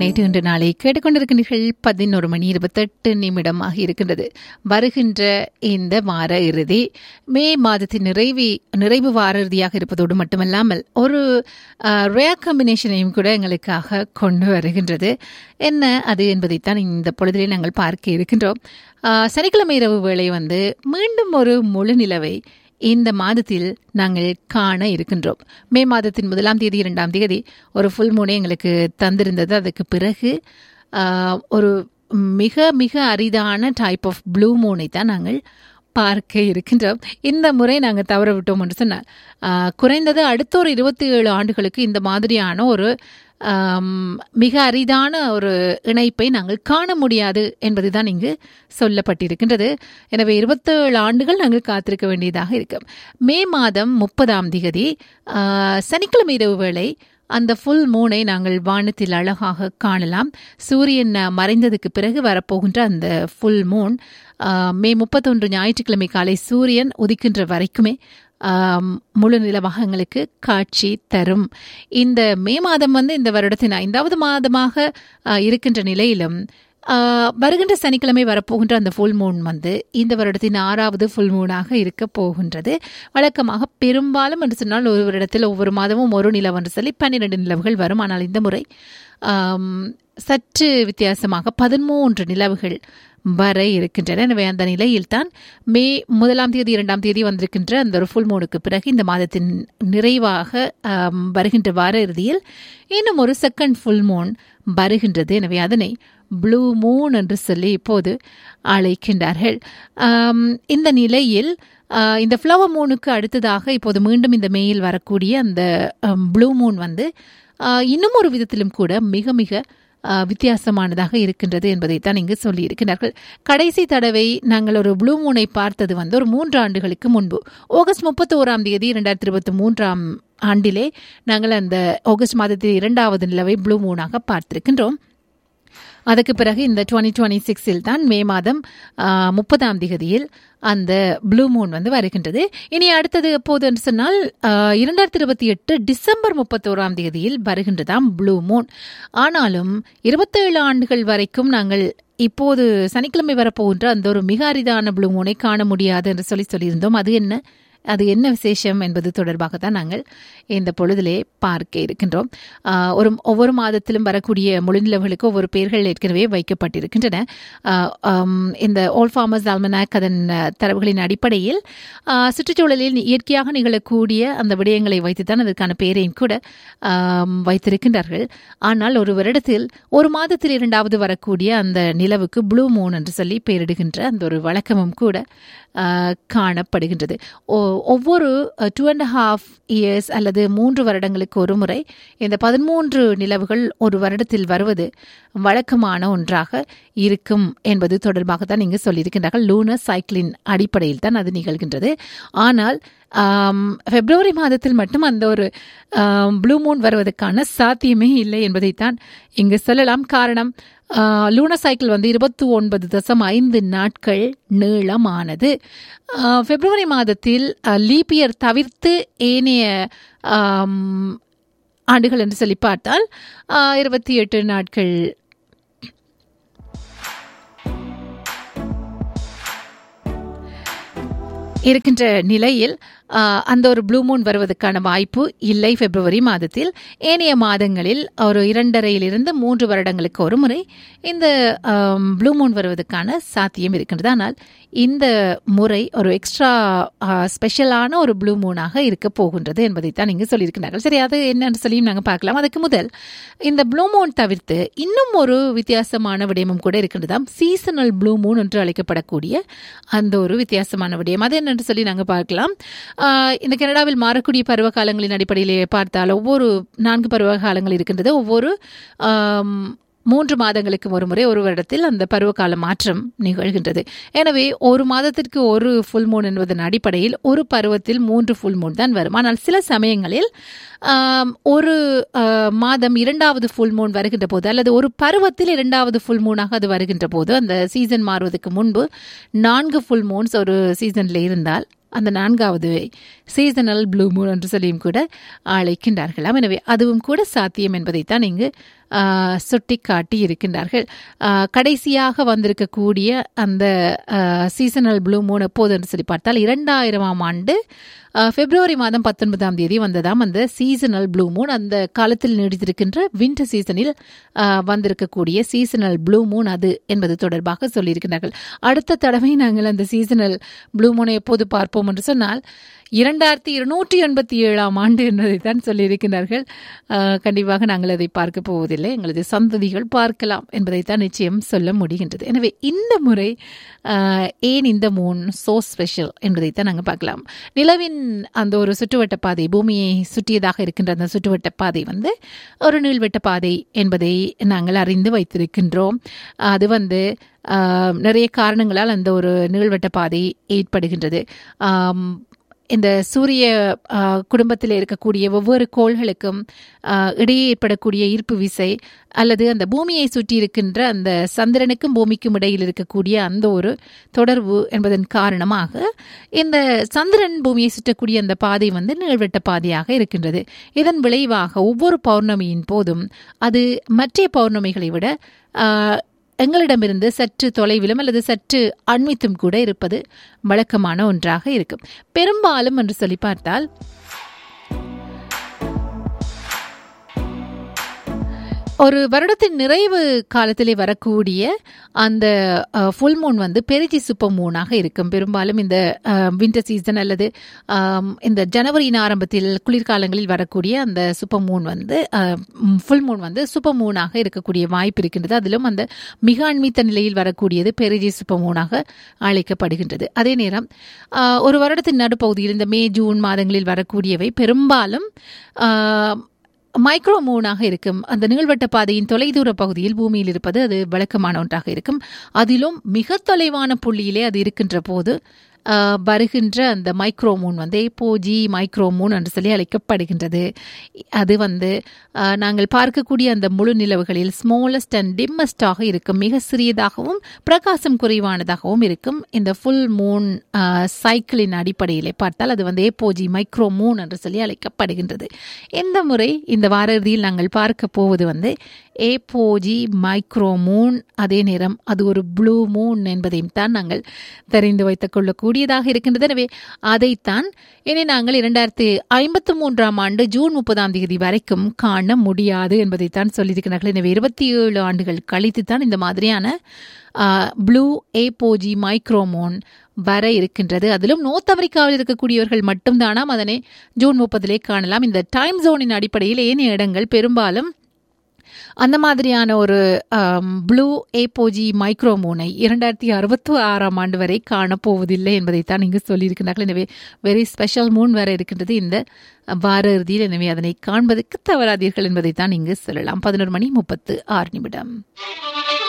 நேற்று இன்று நாளை கேட்டுக்கொண்டிருக்கின்றீர்கள் பதினோரு மணி இருபத்தெட்டு நிமிடமாக இருக்கின்றது வருகின்ற இந்த வார இறுதி மே மாதத்தின் நிறைவி நிறைவு வார இறுதியாக இருப்பதோடு மட்டுமல்லாமல் ஒரு ரேர் காம்பினேஷனையும் கூட எங்களுக்காக கொண்டு வருகின்றது என்ன அது என்பதைத்தான் இந்த பொழுதிலே நாங்கள் பார்க்க இருக்கின்றோம் ஆஹ், சனிக்கிழமை இரவு வேளை வந்து மீண்டும் ஒரு முழு நிலவை இந்த மாதத்தில் நாங்கள் காண இருக்கின்றோம் மே மாதத்தின் முதலாம் தேதி இரண்டாம் தேதி ஒரு ஃபுல் மூனை எங்களுக்கு தந்திருந்தது அதுக்கு பிறகு ஆஹ், ஒரு மிக மிக அரிதான டைப் ஆஃப் ப்ளூ மூனை தான் நாங்கள் பார்க்க இருக்கின்றோம் இந்த முறை நாங்கள் தவற விட்டோம் என்று சொன்னால் ஆஹ், குறைந்தது அடுத்த ஒரு இருபத்தி ஏழு ஆண்டுகளுக்கு இந்த மாதிரியான ஒரு ஆம், மிக அரிதான ஒரு இணைப்பை நாங்கள் காண முடியாது என்பதுதான் இங்கு சொல்லப்பட்டிருக்கின்றது எனவே இருபத்தேழு ஆண்டுகள் நாங்கள் காத்திருக்க வேண்டியதாக இருக்கு மே மாதம் முப்பதாம் திகதி ஆஹ், சனிக்கிழமை இரவு வேளை அந்த ஃபுல் மூனை நாங்கள் வானத்தில் அழகாக காணலாம் சூரியன் அஹ், மறைந்ததுக்கு பிறகு வரப்போகின்ற அந்த ஃபுல் மூன் ஆஹ், மே முப்பத்தொன்று ஞாயிற்றுக்கிழமை காலை சூரியன் உதிக்கின்ற வரைக்குமே ஆம், முழு நிலவாக எங்களுக்கு காட்சி தரும் இந்த மே மாதம் வந்து இந்த வருடத்தின் ஐந்தாவது மாதமாக ஆஹ், இருக்கின்ற நிலையிலும் ஆஹ், வருகின்ற சனிக்கிழமை வரப்போகின்ற அந்த ஃபுல் மூன் வந்து இந்த வருடத்தின் ஆறாவது ஃபுல் மூனாக இருக்க போகின்றது வழக்கமாக பெரும்பாலும் என்று சொன்னால் ஒரு வருடத்தில் ஒவ்வொரு மாதமும் ஒரு நிலவு என்று சொல்லி பன்னிரண்டு நிலவுகள் வரும் ஆனால் இந்த முறை ஆம், சற்று வித்தியாசமாக பதிமூன்று நிலவுகள் வர இருக்கின்றன எனவே அந்த நிலையில்தான் மே முதலாம் தேதி இரண்டாம் தேதி வந்திருக்கின்ற அந்த ஒரு ஃபுல் மூனுக்கு பிறகு இந்த மாதத்தின் நிறைவாக ஆம், வருகின்ற வார இறுதியில் இன்னும் ஒரு செகண்ட் ஃபுல் மூன் வருகின்றது எனவே அதனை ப்ளூ மூன் என்று சொல்லி இப்போது அழைக்கின்றார்கள் ஆம், இந்த நிலையில் ஆ, இந்த ஃப்ளவர் மூனுக்கு அடுத்ததாக இப்போது மீண்டும் இந்த மேயில் வரக்கூடிய அந்த ப்ளூ மூன் வந்து ஆ, இன்னும் ஒரு விதத்திலும் கூட மிக மிக ஆ, வித்தியாசமானதாக இருக்கின்றது என்பதைத்தான் இங்கு சொல்லியிருக்கிறார்கள் கடைசி தடவை நாங்கள் ஒரு ப்ளூ மூனை பார்த்தது வந்து ஒரு மூன்று ஆண்டுகளுக்கு முன்பு ஆகஸ்ட் முப்பத்தோராம் தேதி இரண்டாயிரத்தி இருபத்தி மூன்றாம் ஆண்டிலே நாங்கள் அந்த ஆகஸ்ட் மாதத்தில் இரண்டாவது நிலவை ப்ளூ மூனாக பார்த்திருக்கின்றோம் அதுக்கு பிறகு இந்த டுவெண்ட்டி டுவெண்ட்டி சிக்ஸில் தான் மே மாதம் முப்பதாம் திகதியில் அந்த ப்ளூ மூன் வந்து வருகின்றது இனி அடுத்தது எப்போது என்று சொன்னால் இரண்டாயிரத்தி இருபத்தி எட்டு டிசம்பர் முப்பத்தோராம் தேதியில் வருகின்றதாம் ப்ளூ மூன் ஆனாலும் இருபத்தேழு ஆண்டுகள் வரைக்கும் நாங்கள் இப்போது சனிக்கிழமை வரப்போகின்ற அந்த ஒரு மிக அரிதான ப்ளூ மூனை காண முடியாது என்று சொல்லி சொல்லியிருந்தோம் அது என்ன அது என்ன விசேஷம் என்பது தொடர்பாக தான் நாங்கள் இந்த பொழுதிலே பார்க்க இருக்கின்றோம் ஆஹ் ஒரு ஒவ்வொரு மாதத்திலும் வரக்கூடிய முழுநிலவுகளுக்கு ஒவ்வொரு பெயர்கள் ஏற்கனவே வைக்கப்பட்டிருக்கின்றன ஆஹ் ஆம், இந்த ஓல் ஃபார்மர்ஸ் ஆல்மனாக் அதன் அஹ், தரவுகளின் அடிப்படையில் ஆஹ், சுற்றுச்சூழலில் இயற்கையாக நிகழக்கூடிய அந்த விடயங்களை வைத்துத்தான் அதற்கான பெயரையும் கூட ஆம், வைத்திருக்கின்றார்கள் ஆனால் ஒரு வருடத்தில் ஒரு மாதத்தில் இரண்டாவது வரக்கூடிய அந்த நிலவுக்கு ப்ளூ மூன் என்று சொல்லி பெயரிடுகின்ற அந்த ஒரு வழக்கமும் கூட ஆஹ், காணப்படுகின்றது ஒ- ஒவ்வொரு டூ அண்ட் ஹாஃப் இயர்ஸ் அல்லது மூன்று வருடங்களுக்கு ஒரு முறை இந்த பதிமூன்று நிலவுகள் ஒரு வருடத்தில் வருவது வழக்கமான ஒன்றாக இருக்கும் என்பது தொடர்பாக தான் இங்கு சொல்லியிருக்கின்றார்கள் லூனர் சைக்கிளின் அடிப்படையில் தான் அது நிகழ்கின்றது ஆனால் ஆம், பிப்ரவரி மாதத்தில் மட்டும் அந்த ஒரு ப்ளூ மூன் வருவதற்கான சாத்தியமே இல்லை என்பதைத்தான் இங்கு சொல்லலாம் காரணம் லூனா சைக்கிள் வந்து இருபத்தி ஒன்பது தசம் ஐந்து நாட்கள் நீளமானது ஆஹ், பிப்ரவரி மாதத்தில் லீப்பியர் தவிர்த்து ஏனைய ஆம், ஆண்டுகள் என்று சொல்லி பார்த்தால் ஆஹ், இருபத்தி எட்டு நாட்கள் இருக்கின்ற நிலையில் ஆஹ், அந்த ஒரு ப்ளூ மூன் வருவதற்கான வாய்ப்பு இல்லை பிப்ரவரி மாதத்தில் ஏனைய மாதங்களில் ஒரு இரண்டரையிலிருந்து மூன்று வருடங்களுக்கு ஒரு முறை இந்த ப்ளூ மூன் வருவதற்கான சாத்தியம் இருக்கின்றது ஆனால் இந்த முறை ஒரு எக்ஸ்ட்ரா ஸ்பெஷலான ஒரு ப்ளூ மூனாக இருக்க போகின்றது என்பதைத்தான் இங்கு சொல்லியிருக்கிறார்கள் சரி அது என்னன்னு சொல்லியும் நாங்கள் பார்க்கலாம் அதுக்கு முதல் இந்த ப்ளூ மூன் தவிர்த்து இன்னும் ஒரு வித்தியாசமான விடயமும் கூட இருக்கின்றதாம் சீசனல் ப்ளூ மூன் என்று அழைக்கப்படக்கூடிய அந்த ஒரு வித்தியாசமான விடயம் அது என்னென்று சொல்லி நாங்கள் பார்க்கலாம் ஆஹ் இந்த கனடாவில் மாறக்கூடிய பருவ காலங்களின் அடிப்படையிலே பார்த்தால் ஒவ்வொரு நான்கு பருவ காலங்கள் இருக்கின்றது ஒவ்வொரு ஆம், மூன்று மாதங்களுக்கு ஒரு முறை ஒரு வருடத்தில் அந்த பருவகால மாற்றம் நிகழ்கின்றது எனவே ஒரு மாதத்திற்கு ஒரு ஃபுல் மூன் என்பதன் அடிப்படையில் ஒரு பருவத்தில் மூன்று ஃபுல் மூன் தான் வரும் ஆனால் சில சமயங்களில் ஆம், ஒரு ஆஹ், மாதம் இரண்டாவது ஃபுல் மூன் வருகின்ற போது அல்லது ஒரு பருவத்தில் இரண்டாவது ஃபுல் மூனாக அது வருகின்ற போது அந்த சீசன் மாறுவதற்கு முன்பு நான்கு ஃபுல் மூன்ஸ் ஒரு சீசனில் இருந்தால் அந்த நான்காவது சீசனல் ப்ளூ மூன் என்று சொல்லியும் கூட அழைக்கின்றார்களாம் எனவே அதுவும் கூட சாத்தியம் என்பதைத்தான் இங்கு சுட்டி காட்டி இருக்கின்றார்கள் ஆஹ், கடைசியாக வந்திருக்கக்கூடிய அந்த சீசனல் ப்ளூ மூன் எப்போது என்று சொல்லி பார்த்தால் இரண்டாயிரமாம் ஆண்டு ஆஹ், பிப்ரவரி மாதம் பத்தொன்பதாம் தேதி வந்ததாம் அந்த சீசனல் ப்ளூ மூன் அந்த காலத்தில் நீடித்திருக்கின்ற வின்டர் சீசனில் ஆஹ், வந்திருக்கக்கூடிய சீசனல் ப்ளூ மூன் அது என்பது தொடர்பாக சொல்லியிருக்கிறார்கள் அடுத்த தடவை நாங்கள் அந்த சீசனல் ப்ளூ மூனை எப்போது பார்ப்போம் என்று சொன்னால் இரண்டாயிரத்தி இருநூற்றி எண்பத்தி ஏழாம் ஆண்டு என்பதை தான் சொல்லியிருக்கிறார்கள் ஆஹ், கண்டிப்பாக நாங்கள் அதை பார்க்க போவதில்லை எங்களது சந்ததிகள் பார்க்கலாம் என்பதைத்தான் நிச்சயம் சொல்ல முடிகின்றது எனவே இந்த முறை ஆஹ், ஏன் இந்த மூன் சோ ஸ்பெஷல் என்பதைத்தான் நாங்கள் பார்க்கலாம் நிலவின் அந்த ஒரு சுற்றுவட்ட பாதை பூமியை சுற்றியதாக இருக்கின்ற அந்த சுற்றுவட்ட பாதை வந்து ஒரு நீள்வட்ட பாதை என்பதை நாங்கள் அறிந்து வைத்திருக்கின்றோம் அது வந்து ஆஹ், நிறைய காரணங்களால் அந்த ஒரு நீள்வட்ட பாதை ஏற்படுகின்றது ஆம், இந்த சூரிய ஆஹ், குடும்பத்தில் இருக்கக்கூடிய ஒவ்வொரு கோள்களுக்கும் ஆஹ், இடையே ஏற்படக்கூடிய ஈர்ப்பு விசை அல்லது அந்த பூமியை சுற்றி இருக்கின்ற அந்த சந்திரனுக்கும் பூமிக்கும் இடையில் இருக்கக்கூடிய அந்த ஒரு தொடர்பு என்பதன் காரணமாக இந்த சந்திரன் பூமியை சுற்றக்கூடிய அந்த பாதை வந்து நீள்வட்ட பாதையாக இருக்கின்றது இதன் விளைவாக ஒவ்வொரு பௌர்ணமியின் போதும் அது மற்ற பௌர்ணமிகளை விட ஆஹ், எங்களிடமிருந்து சற்று தொலைவிலும் அல்லது சற்று அண்மித்தும் கூட இருப்பது வழக்கமான ஒன்றாக இருக்கும் பெரும்பாலும் என்று சொல்லி பார்த்தால் ஒரு வருடத்தின் நிறைவு காலத்திலே வரக்கூடிய அந்த ஃபுல் மூன் வந்து பெருஜி சூப்பர் மூனாக இருக்கும் பெரும்பாலும் இந்த வின்டர் சீசன் அல்லது ஆம், இந்த ஜனவரியின் ஆரம்பத்தில் குளிர்காலங்களில் வரக்கூடிய அந்த சூப்பர் மூன் வந்து ஃபுல் மூன் வந்து சூப்பர் மூனாக இருக்கக்கூடிய வாய்ப்பு இருக்கின்றது அதிலும் அந்த மிக அண்மித்த நிலையில் வரக்கூடியது பெருஜி சூப்பர் மூனாக அழைக்கப்படுகின்றது அதே நேரம் ஆ, ஒரு வருடத்தின் நடுப்பகுதியில் இந்த மே ஜூன் மாதங்களில் வரக்கூடியவை பெரும்பாலும் ஆ, மைக்ரோ மூனாக இருக்கும் அந்த நீள்வட்ட பாதையின் தொலைதூர பகுதியில் பூமியில் இருப்பது அது வழக்கமான ஒன்றாக இருக்கும் அதிலும் மிக தொலைவான புள்ளியிலே அது இருக்கின்ற போது ஆஹ், வருகின்ற அந்த மைக்ரோ மூன் வந்து எப்போஜி மைக்ரோ மூன் என்று சொல்லி அழைக்கப்படுகின்றது அது வந்து ஆஹ், நாங்கள் பார்க்கக்கூடிய அந்த முழு நிலவுகளில் ஸ்மாலஸ்ட் அண்ட் டிம்மஸ்டாக இருக்கும் மிக சிறியதாகவும் பிரகாசம் குறைவானதாகவும் இருக்கும் இந்த ஃபுல் மூன் சைக்கிளின் அடிப்படையிலே பார்த்தால் அது வந்து ஏப்போஜி மைக்ரோ மூன் என்று சொல்லி அழைக்கப்படுகின்றது இந்த முறை இந்த வார இறுதியில் நாங்கள் பார்க்க போவது வந்து ஏப்போஜி மைக்ரோ மூன் அதே நேரம் அது ஒரு ப்ளூ மூன் என்பதையும் தான் நாங்கள் தெரிந்து வைத்துக் கொள்ளக்கூடியதாக இருக்கின்றது எனவே அதைத்தான் இனி நாங்கள் இரண்டாயிரத்தி ஐம்பத்தி மூன்றாம் ஆண்டு ஜூன் முப்பதாம் தேதி வரைக்கும் காண முடியாது என்பதைத்தான் சொல்லியிருக்கிறார்கள் எனவே இருபத்தி ஏழு ஆண்டுகள் கழித்து தான் இந்த மாதிரியான ப்ளூ ஏப்போஜி மைக்ரோமோன் வர இருக்கின்றது அதிலும் நோர்த் அமெரிக்காவில் இருக்கக்கூடியவர்கள் மட்டும்தானாம் அதனை ஜூன் முப்பதிலே காணலாம் இந்த டைம் ஜோனின் அடிப்படையில் ஏனைய இடங்கள் பெரும்பாலும் அந்த மாதிரியான ஒரு ப்ளூ ஏப்போஜி மைக்ரோமோனை இரண்டாயிரத்தி அறுபத்தி ஆறாம் ஆண்டு வரை காணப்போவதில்லை என்பதைத்தான் இங்கு சொல்லியிருக்கிறார்கள் எனவே வெரி ஸ்பெஷல் மூன் வேற இருக்கின்றது இந்த வார இறுதியில் எனவே அதனை காண்பதற்கு தவறாதீர்கள் என்பதைத்தான் இங்கு சொல்லலாம் பதினோரு மணி முப்பத்து ஆறு நிமிடம்